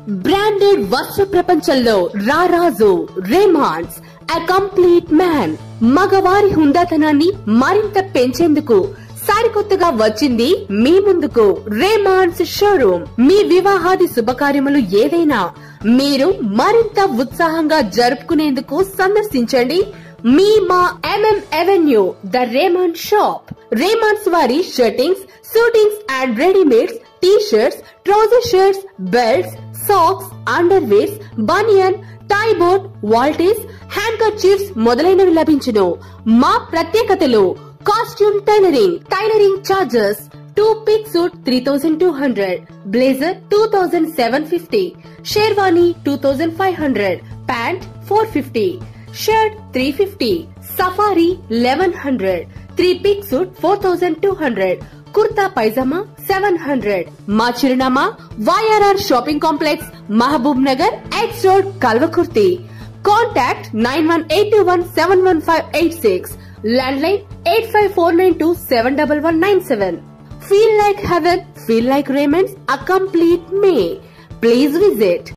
branded వస్త్ర ప్రపంచంలో రారాజు రేమాన్స్ అ కంప్లీట్ మ్యాన్ మగవారి హుందాతనాన్ని మరింత పెంచేందుకు సరికొత్తగా వచ్చింది మీ ముందుకు రేమాన్స్ షోరూమ్ మీ వివాహాది శుభకార్యములు ఏదైనా మీరు మరింత ఉత్సాహంగా జరుపుకునేందుకు సందర్శించండి మీ మా MM avenue the Raymond shop Raymond's వారి shirtings suitings and readymades T shirts trouser shirts belts socks underwears banian tie బోట్ వాల్టీస్ హ్యాండ్ కర్చీఫ్స్ మొదలైనవి లభించును మా ప్రత్యేకతలు costume tailoring tailoring charges two piece suit three thousand two hundred blazer two thousand seven fifty sherwani two thousand five hundred pant four fifty shirt three fifty safari eleven hundred three piece suit four thousand two hundred kurta pyjama seven hundred మా చిరునామా YRR shopping complex Mahabub Nagar X road Kalwakurthy contact nine one eight two one seven one five eight six landline eight five four nine two seven double one nine seven feel like heaven feel like Raymonds a complete man please visit